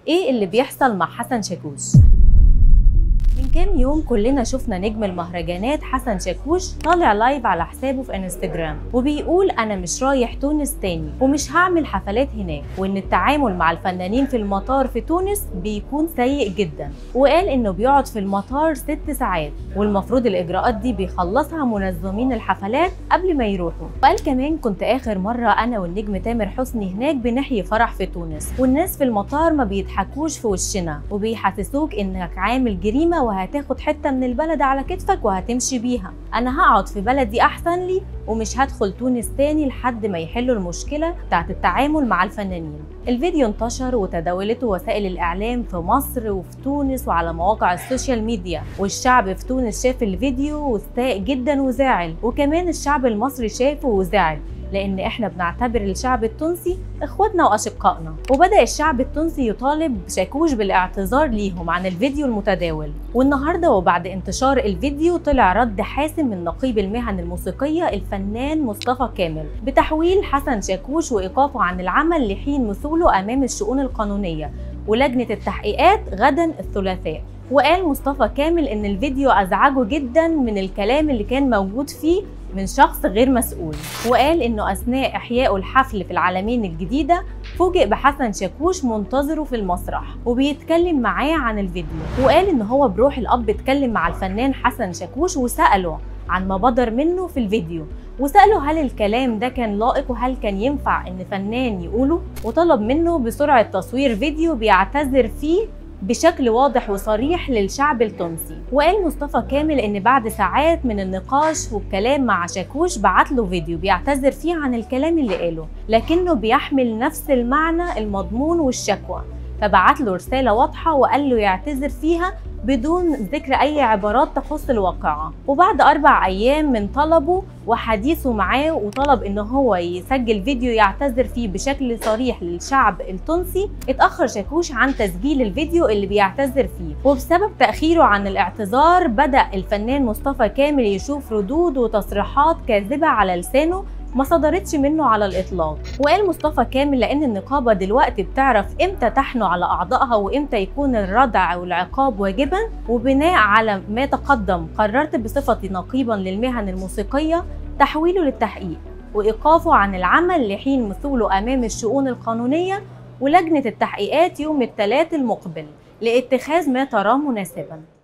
ايه اللي بيحصل مع حسن شاكوش من كام يوم كلنا شفنا نجم المهرجانات حسن شاكوش طالع لايف على حسابه في انستجرام وبيقول انا مش رايح تونس تاني ومش هعمل حفلات هناك وان التعامل مع الفنانين في المطار في تونس بيكون سيء جدا وقال انه بيقعد في المطار ست ساعات والمفروض الاجراءات دي بيخلصها منظمين الحفلات قبل ما يروحوا وقال كمان كنت اخر مره انا والنجم تامر حسني هناك بنحيي فرح في تونس والناس في المطار ما بيضحكوش في وشنا وبيحسسوك انك عامل جريمه وهتاخد حته من البلد على كتفك وهتمشي بيها انا هقعد في بلدي احسن لي ومش هدخل تونس تاني لحد ما يحلوا المشكله بتاعت التعامل مع الفنانين الفيديو انتشر وتداولته وسائل الاعلام في مصر وفي تونس وعلى مواقع السوشيال ميديا والشعب في تونس شاف الفيديو واستاء جدا وزعل وكمان الشعب المصري شافه وزعل لان احنا بنعتبر الشعب التونسي اخواتنا واشقائنا وبدا الشعب التونسي يطالب شاكوش بالاعتذار ليهم عن الفيديو المتداول والنهارده وبعد انتشار الفيديو طلع رد حاسم من نقيب المهن الموسيقيه الفنان مصطفى كامل بتحويل حسن شاكوش وايقافه عن العمل لحين مثوله امام الشؤون القانونيه ولجنه التحقيقات غدا الثلاثاء وقال مصطفى كامل ان الفيديو ازعجه جدا من الكلام اللي كان موجود فيه من شخص غير مسؤول وقال انه اثناء احيائه الحفل في العالمين الجديده فوجئ بحسن شاكوش منتظره في المسرح وبيتكلم معاه عن الفيديو وقال ان هو بروح الاب اتكلم مع الفنان حسن شاكوش وساله عن ما بدر منه في الفيديو وسأله هل الكلام ده كان لائق وهل كان ينفع ان فنان يقوله وطلب منه بسرعة تصوير فيديو بيعتذر فيه بشكل واضح وصريح للشعب التونسي وقال مصطفى كامل ان بعد ساعات من النقاش والكلام مع شاكوش بعت له فيديو بيعتذر فيه عن الكلام اللي قاله لكنه بيحمل نفس المعنى المضمون والشكوى فبعت له رسالة واضحة وقال له يعتذر فيها بدون ذكر أي عبارات تخص الواقعة وبعد أربع أيام من طلبه وحديثه معاه وطلب إن هو يسجل فيديو يعتذر فيه بشكل صريح للشعب التونسي اتأخر شاكوش عن تسجيل الفيديو اللي بيعتذر فيه وبسبب تأخيره عن الاعتذار بدأ الفنان مصطفى كامل يشوف ردود وتصريحات كاذبة على لسانه ما صدرتش منه على الاطلاق وقال مصطفى كامل لان النقابه دلوقتي بتعرف امتى تحنو على اعضائها وامتى يكون الردع والعقاب واجبا وبناء على ما تقدم قررت بصفتي نقيبا للمهن الموسيقيه تحويله للتحقيق وايقافه عن العمل لحين مثوله امام الشؤون القانونيه ولجنه التحقيقات يوم الثلاث المقبل لاتخاذ ما تراه مناسبا